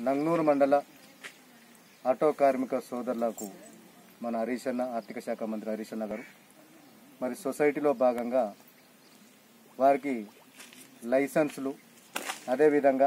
నంగనూరు మండల ఆటో కార్మిక సోదరులకు మన హరీష్ అన్న ఆర్థిక శాఖ మంత్రి హరీష్ అన్న గారు మరి సొసైటీలో భాగంగా వారికి లైసెన్సులు అదేవిధంగా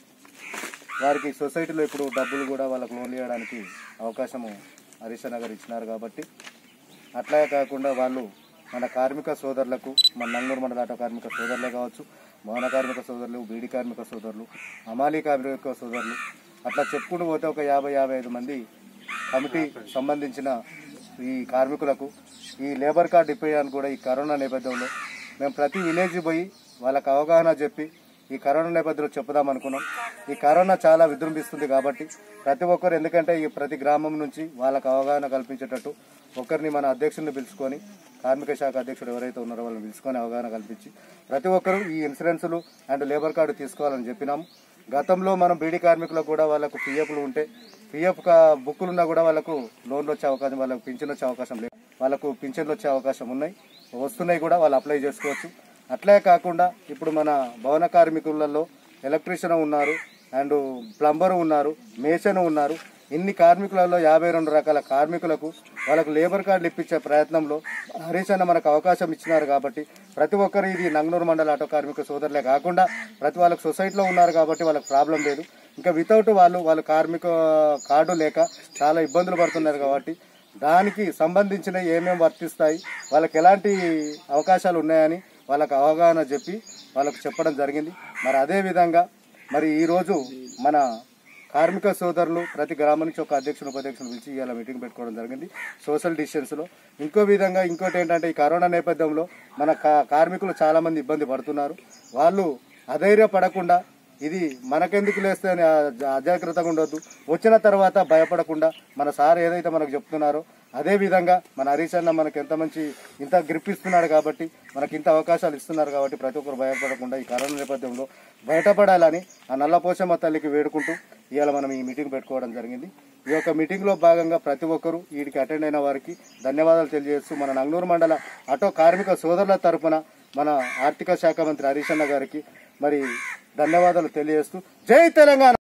వారికి సొసైటీలో ఇప్పుడు డబ్బులు కూడా వాళ్ళకు లోన్ ఇవ్వడానికి అవకాశము హరీష్ అన్న గారు ఇచ్చినారు కాబట్టి అట్లాగే కాకుండా వాళ్ళు మన కార్మిక సోదరులకు మన నంగూరు మండల ఆటో కార్మిక సోదరులే కావచ్చు భవన కార్మిక సోదరులు బీడీ కార్మిక సోదరులు అమాలీ కార్మిక సోదరులు అట్లా చెప్పుకుంటూ పోతే ఒక యాభై యాభై ఐదు మంది కమిటీ సంబంధించిన ఈ కార్మికులకు ఈ లేబర్ కార్డు ఇప్పేయడానికి కూడా ఈ కరోనా నేపథ్యంలో మేము ప్రతి విలేజ్ పోయి వాళ్ళకి అవగాహన చెప్పి ఈ కరోనా నేపథ్యంలో చెప్పుదాం అనుకున్నాం ఈ కరోనా చాలా విజృంభిస్తుంది కాబట్టి ప్రతి ఒక్కరు ఎందుకంటే ఈ ప్రతి గ్రామం నుంచి వాళ్ళకు అవగాహన కల్పించేటట్టు ఒకరిని మన అధ్యక్షుడిని పిలుచుకొని కార్మిక శాఖ అధ్యక్షుడు ఎవరైతే ఉన్నారో వాళ్ళని పిలుచుకొని అవగాహన కల్పించి ప్రతి ఒక్కరూ ఈ ఇన్సూరెన్సులు అండ్ లేబర్ కార్డు తీసుకోవాలని చెప్పినాము గతంలో మనం బీడీ కార్మికులకు కూడా వాళ్ళకు పిఎఫ్లు ఉంటే పిఎఫ్ బుక్కులు ఉన్నా కూడా వాళ్ళకు లోన్లు వచ్చే అవకాశం వాళ్ళకు పింఛన్ వచ్చే అవకాశం లేదు వాళ్ళకు పింఛన్లు వచ్చే అవకాశం ఉన్నాయి వస్తున్నాయి కూడా వాళ్ళు అప్లై చేసుకోవచ్చు అట్లే కాకుండా ఇప్పుడు మన భవన కార్మికులలో ఎలక్ట్రీషియన్ ఉన్నారు అండ్ ప్లంబర్ ఉన్నారు మేసన్ ఉన్నారు ఇన్ని కార్మికులలో యాభై రెండు రకాల కార్మికులకు వాళ్ళకు లేబర్ కార్డులు ఇప్పించే ప్రయత్నంలో హరీష్ అన్న మనకు అవకాశం ఇచ్చినారు కాబట్టి ప్రతి ఒక్కరు ఇది నంగనూరు మండల ఆటో కార్మిక సోదరులే కాకుండా ప్రతి వాళ్ళకి సొసైటీలో ఉన్నారు కాబట్టి వాళ్ళకి ప్రాబ్లం లేదు ఇంకా వితౌట్ వాళ్ళు వాళ్ళ కార్మిక కార్డు లేక చాలా ఇబ్బందులు పడుతున్నారు కాబట్టి దానికి సంబంధించిన ఏమేమి వర్తిస్తాయి వాళ్ళకి ఎలాంటి అవకాశాలు ఉన్నాయని వాళ్ళకి అవగాహన చెప్పి వాళ్ళకు చెప్పడం జరిగింది మరి అదే విధంగా మరి ఈరోజు మన కార్మిక సోదరులు ప్రతి గ్రామం నుంచి ఒక అధ్యక్షుడు ఉపాధ్యక్షుడు పిలిచి ఇవాళ మీటింగ్ పెట్టుకోవడం జరిగింది సోషల్ డిస్టెన్స్లో ఇంకో విధంగా ఇంకోటి ఏంటంటే ఈ కరోనా నేపథ్యంలో మన కా- కార్మికులు చాలా మంది ఇబ్బంది పడుతున్నారు వాళ్ళు అధైర్యపడకుండా ఇది మనకెందుకు లేస్తే అని అజ- అజాగ్రత్తగా ఉండొద్దు వచ్చిన తర్వాత భయపడకుండా మన సార్ ఏదైతే మనకు చెప్తున్నారో అదే విధంగా మన హరీష్ అన్న మనకి ఎంత మంచి ఇంత గ్రిప్ ఇస్తున్నాడు కాబట్టి మనకి ఇంత అవకాశాలు ఇస్తున్నారు కాబట్టి ప్రతి ఒక్కరు భయపడకుండా ఈ కరోనా నేపథ్యంలో బయటపడాలని ఆ నల్లపోచమ్మ తల్లికి వేడుకుంటూ ఇవాళ మనం ఈ మీటింగ్ పెట్టుకోవడం జరిగింది ఈ యొక్క మీటింగ్లో భాగంగా ప్రతి ఒక్కరూ వీటికి అటెండ్ అయిన వారికి ధన్యవాదాలు తెలియజేస్తూ మన నంగనూరు మండల ఆటో కార్మిక సోదరుల తరపున మన ఆర్థిక శాఖ మంత్రి హరీష్ అన్న గారికి మరి ధన్యవాదాలు తెలియజేస్తూ జై తెలంగాణ